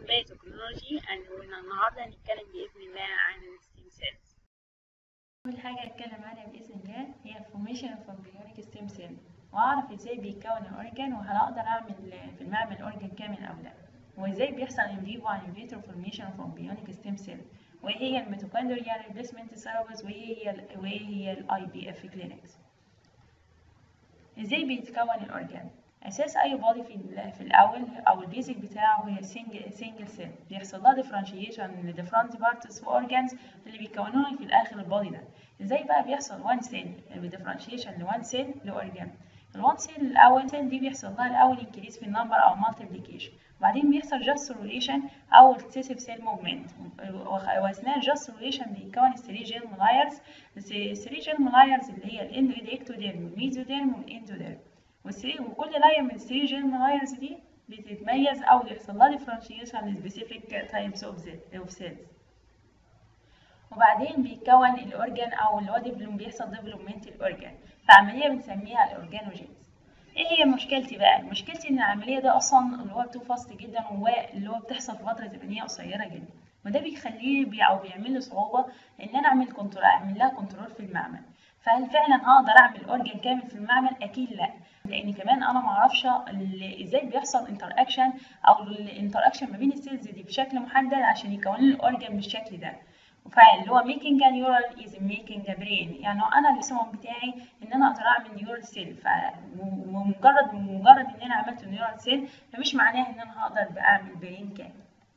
بايوتكنولوجي النهارده هنتكلم بإذن الله عن الستيم سيلز أول حاجة أتكلم عنها بإذن الله هي الفورميشن اوف embryonic ستيم سيل وأعرف إزاي بيتكون الأورجان وهل أقدر أعمل في المعمل أورجان كامل أو لأ وإزاي بيحصل in vivo and in vitro formation of embryonic stem cell وإيه هي الميتوكوندريال ريبليسمنت ثيرابيز وإيه هي وإيه هي الأي بي إف كلينكس إزاي بيتكون الأورجان اساس اي بودي في في الاول او البيزك بتاعه هي سنجل سنجل سيل بيحصل لها ديفرنشيشن لديفرنت بارتس واورجانز اللي بيكونوها في الاخر البودي ده ازاي بقى بيحصل وان سيل بديفرنشيشن لوان سيل لاورجان الوان سيل الاول سيل دي بيحصل لها الاول انكريز في النمبر او مالتيبليكيشن وبعدين بيحصل جاست روليشن او اكسسيف سيل موفمنت واثناء الجاست روليشن بيتكون الثري جيل ملايرز الثري جيل ملايرز اللي هي الاكتوديرم والميزوديرم والاندوديرم وكل لاير من الثري جين لايرز دي بتتميز او بيحصل لها ديفرنشيشن لسبيسيفيك تايبس اوف سيلز وبعدين بيتكون الاورجان او اللي هو بيحصل ديفلوبمنت الاورجان فعمليه بنسميها الاورجانوجينز ايه هي مشكلتي بقى مشكلتي ان العمليه دي اصلا اللي هو تو فاست جدا واللي هو بتحصل في فتره زمنيه قصيره جدا وده بيخليه بي او بيعمل لي صعوبه ان انا اعمل كنترول اعمل لها كنترول في المعمل فهل فعلا هقدر اعمل اورجان كامل في المعمل اكيد لا لان كمان انا معرفش ازاي بيحصل انتر اكشن او الانتر اكشن ما بين السيلز دي بشكل محدد عشان يكون لي الاورجان بالشكل ده فاللي هو ميكينج نيورال از ميكينج برين يعني انا الاسم بتاعي ان انا اقدر اعمل نيورال سيل فمجرد مجرد ان انا عملت نيورال سيل فمش معناه ان انا هقدر اعمل برين كامل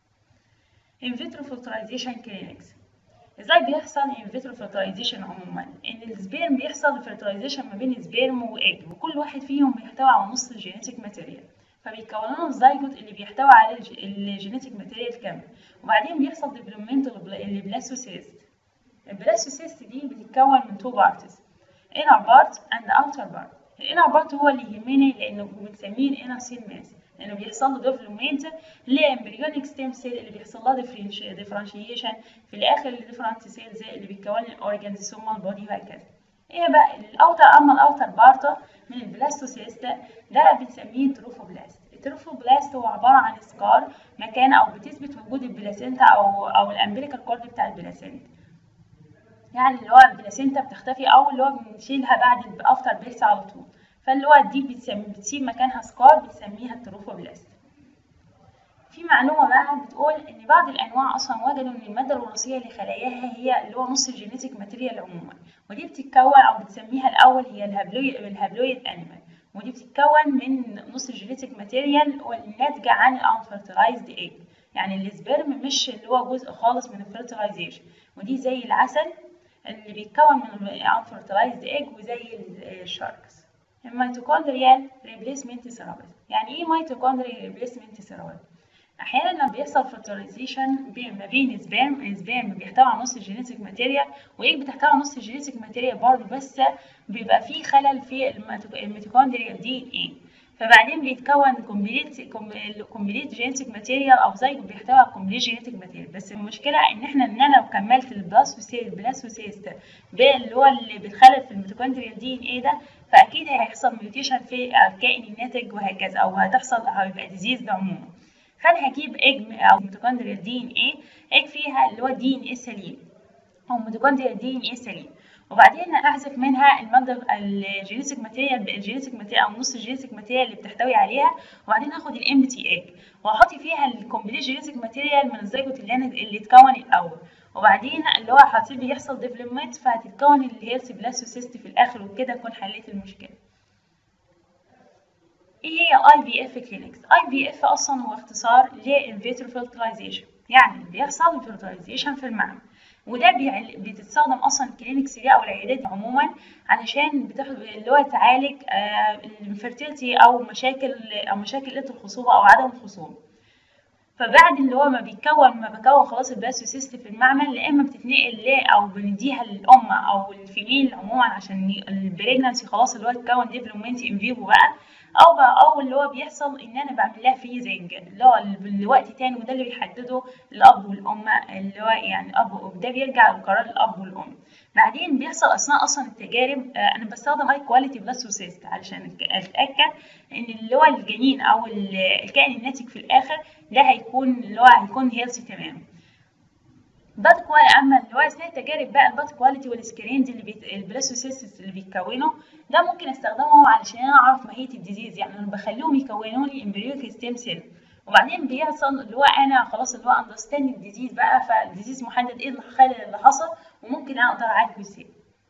in vitro fertilization clinics ازاي بيحصل ان فيترو فيرتلايزيشن عموما ان السبيرم بيحصل فيرتلايزيشن ما بين سبيرم وايج وكل واحد فيهم بيحتوي على نص الجينيتيك ماتيريال فبيكونوا لنا الزيجوت اللي بيحتوي على الجينيتيك ماتيريال كامل وبعدين بيحصل ديفلوبمنت البلاسوسيست البلاسوسيست دي بتتكون من تو بارتس inner part and outer part الانر بارت هو اللي يهمني لانه بنسميه الانر سيل ماس لانه بيحصل له ديفلوبمنت للامبريونيك ستيم سيل اللي بيحصل لها ديفرنشيشن في الاخر الديفرنت سيلز اللي بيتكون الاورجانز ثم البودي وهكذا ايه بقى الاوتر اما الاوتر بارت من البلاستوسيست ده بنسميه تروفوبلاست التروفوبلاست هو عباره عن سكار مكان او بتثبت وجود البلاسينتا او او الامبليكال كورد بتاع البلاسينتا يعني اللي هو البلاسينتا بتختفي او اللي هو بنشيلها بعد الافتر بيرث على طول فاللي هو دي بتسمي بتسيب مكانها سكار بنسميها التروفوبلاست في معلومة بقى بتقول إن بعض الأنواع أصلا وجدوا إن المادة الوراثية لخلاياها هي اللي هو نص الجينيتيك ماتيريال عموما ودي بتتكون أو بتسميها الأول هي الهابلويد الهابلويد أنيمال ودي بتتكون من نص الجينيتيك ماتيريال والناتجة عن الانفرتلايزد ايج يعني السبرم مش اللي هو جزء خالص من الفرتلايزيشن ودي زي العسل اللي بيتكون من الانفرتلايزد ايج وزي الشاركس الميتوكوندريال ريبليسمنت ثيرابي يعني ايه ميتوكوندريال ريبليسمنت ثيرابي احيانا لما بيحصل فرتلايزيشن ما بين سبيرم سبيرم بيحتوي على نص الجينيتيك ماتيريال وايه بتحتوي على نص الجينيتيك ماتيريال برضه بس بيبقى فيه خلل في الميتوكوندريال دي ان ايه فبعدين بيتكون كومبليت كومبليت جينيتيك ماتيريال او زي بيحتوي على كومبليت جينيتيك ماتيريال بس المشكله ان احنا ان انا لو كملت البلاسوسيست البلاسوسيست اللي هو اللي بيتخلل في الميتوكوندريال دي ان ايه ده فاكيد هيحصل ميوتيشن في الكائن الناتج وهكذا او هتحصل هيبقى ديزيز عموما فانا هجيب ايج او ميتوكوندريال دي ان ايه ايج فيها اللي هو دي ان ايه سليم او ميتوكوندريال دي ان ايه سليم وبعدين احذف منها الماده الجينيتيك ماتيريال الجينيتيك ماتيريال او نص الجينيتيك ماتيريال اللي بتحتوي عليها وبعدين هاخد الامبتي ايج واحط فيها الكومبليت جينيتيك ماتيريال من الزيجوت اللي انا اللي اتكون الاول وبعدين اللي هو هتسيب بيحصل ديفلوبمنت فهتتكون الهيرس بلاسوسيست في الاخر وبكده اكون حليت المشكله ايه هي الاي في اف كلينكس اي في اف اصلا هو اختصار لانفيترو فيرتلايزيشن يعني بيحصل فيرتلايزيشن في المعمل وده بتستخدم اصلا الكلينكس دي او العيادات عموما علشان بتاخد اللي هو تعالج الانفيرتيلتي او مشاكل او مشاكل قله الخصوبه او عدم الخصوبه فبعد اللي هو ما بيتكون ما بكون خلاص البلاسوسيست في المعمل يا اما بتتنقل ل او بنديها للام او الفيميل عموما عشان البريجنانسي خلاص اللي هو اتكون ديفلوبمنت ان فيفو بقى او بقى او اللي هو بيحصل ان انا بعمل لها فريزنج اللي هو لوقت تاني وده اللي بيحدده الاب والام اللي هو يعني الاب ده بيرجع لقرار الاب والام بعدين بيحصل اثناء اصلا التجارب آه، انا بستخدم هاي كواليتي بلاستوسيست علشان اتاكد ان اللي هو الجنين او الكائن الناتج في الاخر ده هيكون اللي هو هيكون هيلثي تمام باد كواليتي اما اللي هو اثناء التجارب بقى الباد كواليتي والسكرينز اللي بيت... البلاستوسيست اللي بيتكونوا ده ممكن استخدمه علشان انا اعرف ماهيه الديزيز يعني انا بخليهم يكونوا لي امبريوك ستيم سيل وبعدين بيحصل اللي هو انا خلاص اللي هو اندرستاند الديزيز بقى فالديزيز محدد ايه الخلل اللي حصل وممكن اقدر اعالجه ازاي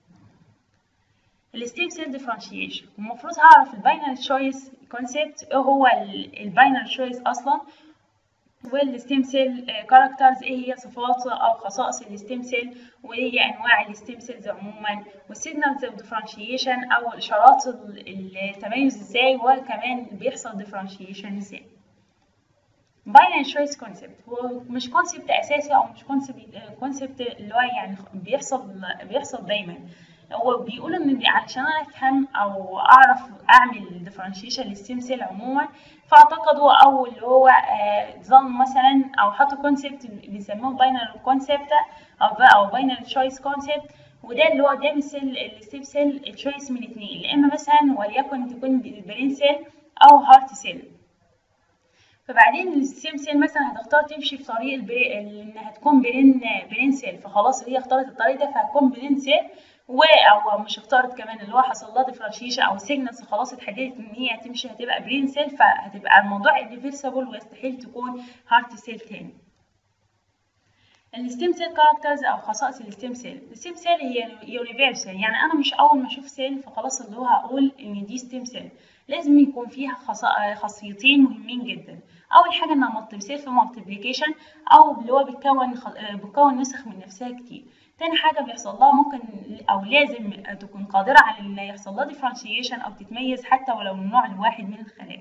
الستيم سيل ديفرنشيشن المفروض هعرف الباينري تشويس كونسيبت ايه هو الباينري تشويس اصلا والستيم سيل كاركترز ايه هي صفات او خصائص الستيم سيل وايه هي انواع الستيم سيلز عموما والسيجنالز اوف ديفرنشيشن او اشارات التميز ازاي وكمان بيحصل ديفرنشيشن ازاي باينري تشويس كونسبت هو مش كونسبت اساسي او مش كونسبت كونسبت اللي هو يعني بيحصل بيحصل دايما هو بيقول ان علشان انا افهم او اعرف اعمل ديفرنشيشن للستيم سيل عموما فاعتقدوا او اللي هو ظن مثلا او حطوا كونسبت بيسموه باينري كونسبت او بقى او باينري تشويس كونسبت وده اللي هو قدام السيل الستيم سيل التشويس من اتنين يا اما مثلا وليكن تكون برين سيل او هارت سيل فبعدين السيم سيل مثلا هتختار تمشي في طريق البري... انها تكون برين برين سيل فخلاص هي اختارت الطريق ده فهتكون برين سيل و او مش اختارت كمان اللي هو حصل لها ديفرنشيشن او سيجنالز خلاص اتحددت ان هي هتمشي هتبقى برين سيل فهتبقى الموضوع irreversible ويستحيل تكون هارت سيل تاني الستيم سيل كاركترز او خصائص الستيم سيل الستيم سيل هي يونيفرسال يعني انا مش اول ما اشوف سيل فخلاص اللي هو هقول ان دي ستيم سيل لازم يكون فيها خاصيتين مهمين جدا اول حاجه انها مالتي سيل مالتيبليكيشن او اللي هو بتكون بتكون نسخ من نفسها كتير تاني حاجه بيحصل لها ممكن او لازم تكون قادره على ان يحصل لها ديفرنشيشن او تتميز حتى ولو من نوع واحد من الخلايا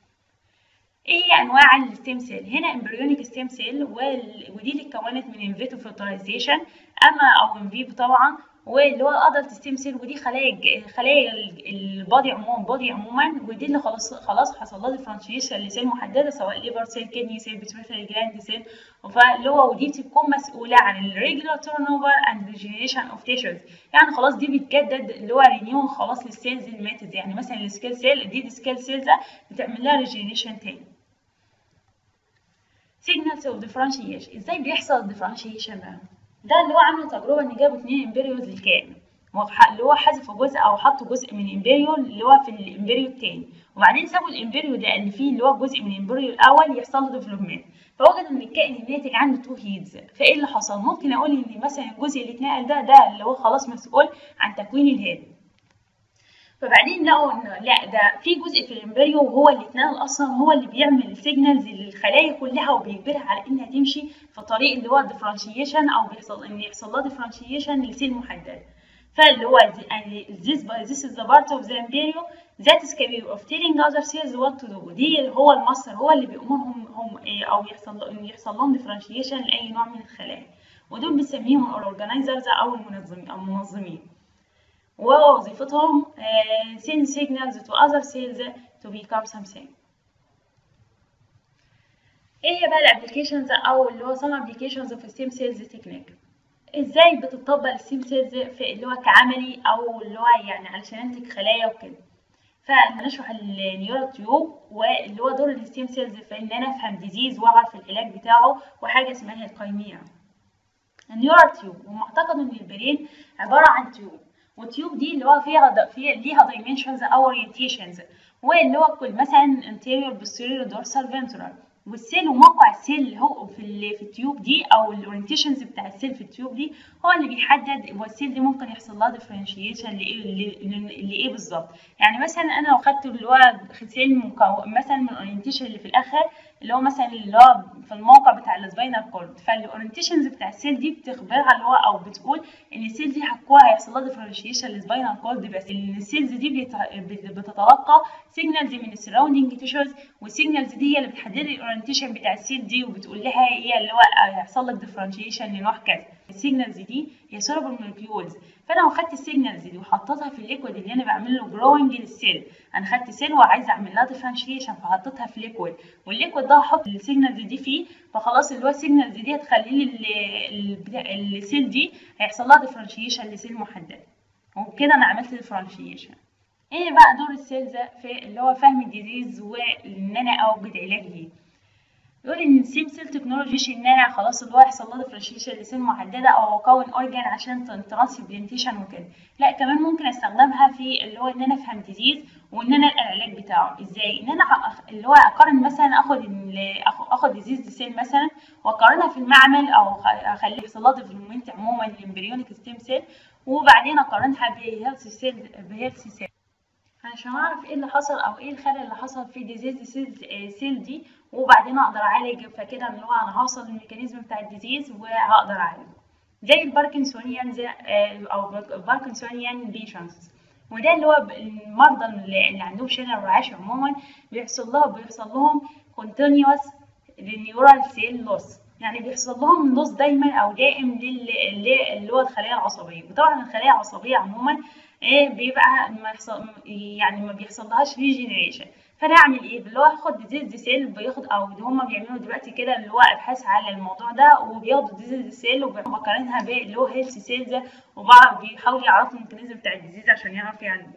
ايه هي انواع الستيم سيل هنا امبريونيك ستيم سيل ودي اللي اتكونت من انفيتو فيرتلايزيشن اما او ان فيفو طبعا واللي هو الادلت ستيم سيل ودي خلايا خلايا البادي عموما بادي عموما ودي اللي خلاص خلاص حصل لها ديفرنشيشن لسيل محدده سواء ليفر سيل كدني سيل بيتويتري جلاند سيل فاللي هو ودي بتكون مسؤوله عن الريجولار تيرن اوفر اند ريجنريشن اوف تيشوز يعني خلاص دي بتجدد اللي هو رينيو خلاص للسيلز اللي ماتت يعني مثلا السكيل سيل دي سكيل سيلز بتعمل لها ريجنريشن تاني سيجنالز اوف ديفرنشيشن ازاي بيحصل الديفرنشيشن بقى ده اللي هو عمل تجربه ان جابوا اتنين امبريوز للكائن اللي هو حذفوا جزء او حطوا جزء من امبريو اللي هو في الامبريو التاني وبعدين سابوا الامبريو ده اللي فيه اللي هو جزء من الامبريو الاول يحصل له ديفلوبمنت فوجدوا ان الكائن الناتج عنده تو هيدز فايه اللي حصل ممكن اقول ان مثلا الجزء اللي اتنقل ده ده اللي هو خلاص مسؤول عن تكوين الهيد فبعدين لقوا ان لا ده في جزء في الامبريو وهو اللي اتنقل اصلا هو اللي بيعمل السيجنالز للخلايا كلها وبيجبرها على انها تمشي في طريق اللي هو الديفرنشيشن او بيحصل ان يحصل لها ديفرنشيشن لسيل محدد فاللي هو يعني this this is the part of the embryo that is capable of telling other cells what to do دي هو المصدر هو اللي بيأمرهم هم إيه او يحصل ان يحصل لهم ديفرنشيشن لاي نوع من الخلايا ودول بنسميهم الاورجنايزرز او المنظمين او المنظمين ووظيفتهم uh, send signals to other cells to become something ايه هي بقى الابلكيشنز او اللي هو some applications of stem cells technique ازاي بتطبق الستيم سيلز في اللي هو كعملي او اللي هو يعني علشان انتج خلايا وكده فهنشرح النيورال تيوب واللي هو دور الستيم سيلز في ان انا افهم ديزيز واعرف العلاج بتاعه وحاجه اسمها القيميه النيورال تيوب هم اعتقدوا ان البرين عباره عن تيوب والتيوب دي اللي هو فيها فيها ليها دايمنشنز او اورينتيشنز واللي هو كل مثلا anterior posterior dorsal ventral والسيل وموقع السيل اللي هو في في التيوب دي او الاورينتيشنز بتاع السيل في التيوب دي هو اللي بيحدد هو السيل دي ممكن يحصل لها ديفرنشيشن لايه لايه بالظبط يعني مثلا انا لو خدت اللي هو سيل مكون مثلا من الاورينتيشن اللي في الاخر اللي هو مثلا اللي هو في الموقع بتاع السباينال كورد فالاورينتيشنز بتاع السيل دي بتخبرها اللي هو او بتقول ان السيل دي هتكون هيحصل لها ديفرنشيشن للسباينال كورد بس ان السيلز دي بتتلقى سيجنالز من السراوندينج تيشوز والسيجنالز دي هي اللي بتحدد الاورينتيشن بتاع السيل دي وبتقول لها هي اللي هو هيحصل لك ديفرنشيشن لنوع كذا السيجنالز دي هي سولوبل مولكيولز فانا لو خدت السيجنالز دي وحطيتها في الليكويد اللي انا بعمل له جروينج للسيل انا خدت سيل وعايزه اعمل لها ديفرنشيشن فحطيتها في ليكويد والليكويد ده هحط السيجنالز دي فيه فخلاص اللي هو السيجنالز دي هتخلي لي السيل دي هيحصل لها ديفرنشيشن لسيل محدد وبكده انا عملت ديفرنشيشن ايه بقى دور السيلز في اللي هو فهم الديزيز وان انا اوجد علاج ليه يقول ان السيم سيل تكنولوجي مش ان انا خلاص اللي هو يحصل لها ديفرنشيشن لسيل محدده او اكون اورجان عشان ترانسبلانتيشن وكده لا كمان ممكن استخدمها في اللي هو ان انا افهم ديزيز وان انا العلاج بتاعه ازاي ان انا اللي هو اقارن مثلا اخد اخد ديزيز سيل مثلا واقارنها في المعمل او اخليه يحصل لها ديفلوبمنت عموما الامبريونيك ستيم سيل وبعدين اقارنها بهيلث سيل بهيلث سيل عشان اعرف ايه اللي حصل او ايه الخلل اللي حصل في ديزيز سيل, سيل دي وبعدين اقدر اعالج فكده اللي هو انا هوصل للميكانيزم بتاع الديزيز وهقدر اعالجه زي الباركنسونيان زي او باركنسونيان بيشنز وده اللي هو المرضى اللي عندهم شلل الرعاش عموما بيحصل لهم بيحصل لهم continuous نيورال سيل لوس يعني بيحصل لهم لوس دايما او دائم اللي هو الخلايا العصبيه وطبعا الخلايا العصبيه عموما ايه بيبقى ما يحصل يعني ما بيحصلهاش ريجنريشن فانا اعمل ايه اللي هو هاخد ديزيز دي سيل بياخد او هم بيعملوا دلوقتي كده اللي هو ابحاث على الموضوع ده وبياخدوا ديزيز دي سيل وبقارنها باللي هو هيلث سيلز وبعرف بيحاولوا يعرفوا الميكانيزم بتاع الديزيز عشان يعرفوا يعالجوا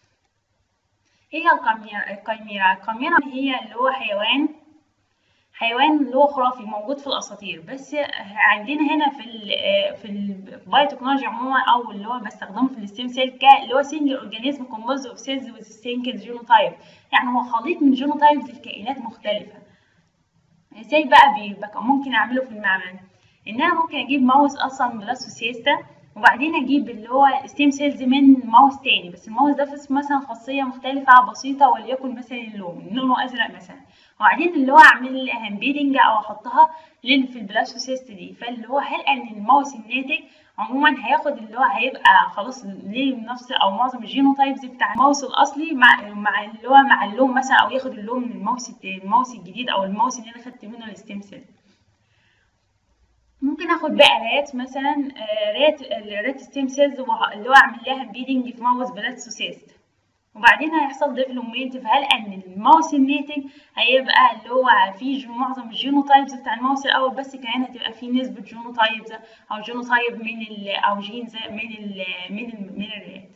هي القميرة القميرة القميرة هي اللي هو حيوان حيوان اللي هو خرافي موجود في الاساطير بس عندنا هنا في ال في البايوتكنولوجي عموما او اللي هو بستخدمه في الستيم سيل اللي هو سنجل اورجانيزم كومبوز اوف سيلز وذ سنجل جينوتايب يعني هو خليط من جينوتايبز الكائنات مختلفه ازاي بقى بيبقى ممكن اعمله في المعمل ان انا ممكن اجيب ماوس اصلا بلاسوسيستا وبعدين اجيب اللي هو ستيم سيلز من ماوس تاني بس الماوس ده فيه مثلا خاصيه مختلفه بسيطه وليكن مثلا اللون لونه ازرق مثلا وبعدين اللي هو اعمل لها امبيدنج او احطها في البلاسوسيست دي فاللي هو هل ان الماوس الناتج عموما هياخد اللي هو هيبقى خلاص ليه نفس او معظم الجينوتايبز بتاع الماوس الاصلي مع مع اللي هو مع اللون مثلا او ياخد اللون من الماوس الماوس الجديد او الماوس اللي انا خدت منه الستيم سيل ممكن اخد بقى رات مثلا رات الرات ستيم سيلز اللي هو اعمل لها امبيدنج في ماوس بلاسوسيست وبعدين هيحصل ديفلوبمنت فهل ان الماوس الناتج هيبقى اللي هو فيه معظم الجينوتايبز بتاع الماوس الاول بس كمان هتبقى فيه نسبه جينوتايبز او جينوتايب من ال او جينز من ال من ال من الرات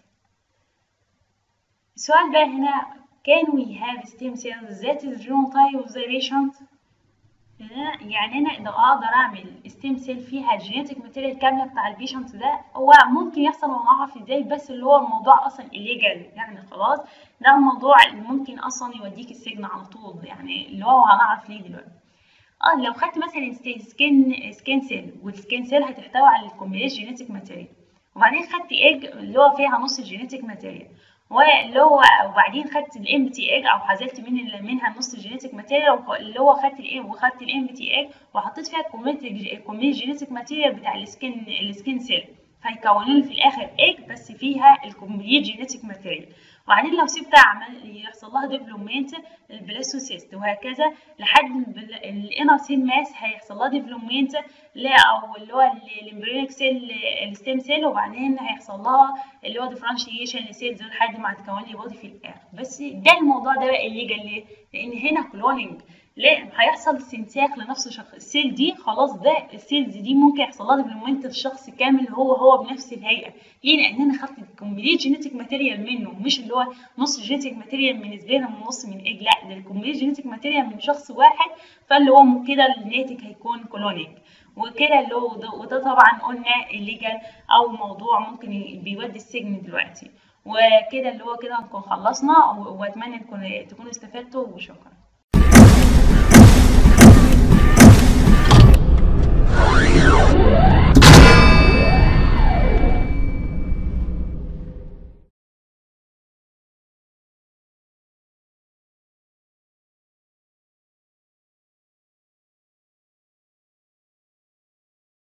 السؤال بقى هنا can we have stem cells that is genotype of the patient يعني انا لو اقدر اعمل ستيم سيل فيها الجينيتك ماتيريال كامله بتاع البيشنت ده هو ممكن يحصل وانا اعرف ازاي بس اللي هو الموضوع اصلا الليجال يعني خلاص ده الموضوع اللي ممكن اصلا يوديك السجن على طول يعني اللي هو هنعرف ليه دلوقتي اه لو خدت مثلا سكين سكين سيل والسكين سيل هتحتوي على الكومبليت جينيتك ماتيريال وبعدين خدت ايج اللي هو فيها نص الجينيتك ماتيريال واللي هو وبعدين خدت الام تي ايج او حذفت من منها النص الجينيتك ماتيريال اللي هو خدت الام وخدت الام تي ايج وحطيت فيها الكومبليت جينيتك ماتيريال بتاع السكين السكين سيل فهيكونوا لي في الاخر ايج بس فيها الكومبليت جينيتك ماتيريال وبعدين لو سبتها عمل يحصل لها ديفلوبمنت البلاسوسيست وهكذا لحد الانر سيل ماس هيحصل لها ديفلوبمنت لا او اللي هو الامبريونيك سيل الستيم سيل وبعدين هيحصل لها اللي هو ديفرنشيشن لسيلز لحد ما هتكون لي بودي في الاخر بس ده الموضوع ده بقى الليجال ليه؟ لان هنا كلوننج ليه هيحصل استنساخ لنفس الشخص السيل دي خلاص ده السيلز دي ممكن يحصل لها ديفلوبمنت للشخص كامل هو هو بنفس الهيئه ليه لان انا خدت الكومبليت جينيتك ماتيريال منه مش اللي هو نص جينيتك ماتيريال من سبيرم ونص من ايج لا ده الكومبليت جينيتك ماتيريال من شخص واحد فاللي هو كده الناتج هيكون كلونينج وكده اللي هو وده, وده طبعا قلنا الليجال او موضوع ممكن بيودي السجن دلوقتي وكده اللي هو كده نكون خلصنا واتمنى تكونوا استفدتوا وشكرا